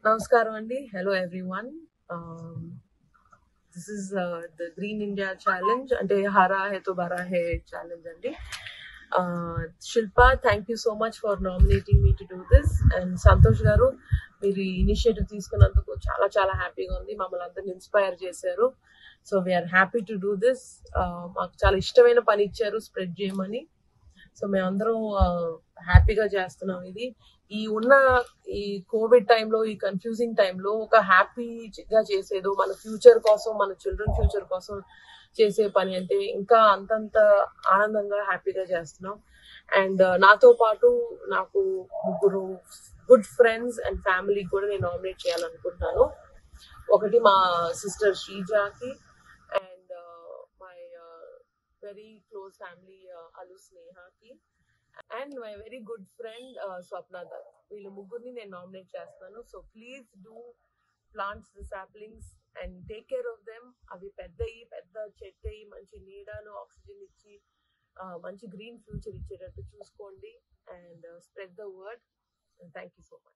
నమస్కారం అండి hello everyone this is the green India challenge అంటే హరా హే తో బరా హే ఛాలెంజ్ అండి Shilpa thank you so much for nominating me to do this and Santosh garu మీరు ఇనిషియేటివ్ తీసుకున్నందుకు చాలా చాలా హ్యాపీగా ఉంది మమ్మల్ని అందరిని ఇన్స్పైర్ చేశారు so we are happy to do this మాకు చాలా ఇష్టమైన పని ఇచ్చారు స్ప్రెడ్ చేయమని సో మేమందరం హ్యాపీగా చేస్తున్నాం ఇది ఈ ఉన్న ఈ కోవిడ్ టైంలో ఈ కన్ఫ్యూజింగ్ టైంలో ఒక హ్యాపీగా చేసేదో మన ఫ్యూచర్ కోసం మన చిల్డ్రన్ ఫ్యూచర్ కోసం చేసే పని అంటే ఇంకా అంతంత ఆనందంగా హ్యాపీగా చేస్తున్నాం అండ్ నాతో పాటు నాకు ముగ్గురు గుడ్ ఫ్రెండ్స్ అండ్ ఫ్యామిలీకి కూడా నేను నామినేట్ చేయాలనుకుంటున్నాను ఒకటి మా సిస్టర్ శ్రీజాకి and my very close family అలు స్నేహాకి and my very good friend Swapna Dutt వీళ్ళు ముగ్గురిని నేను నామినేట్ చేస్తాను so please do plants the saplings and take care of them అవి పెద్దయి పెద్ద చెట్టు అయ్యి మంచి నీడను ఆక్సిజన్ ఇచ్చి మంచి గ్రీన్ ఫ్యూచర్ ఇచ్చేటట్టు చూసుకోండి and spread the word thank you so much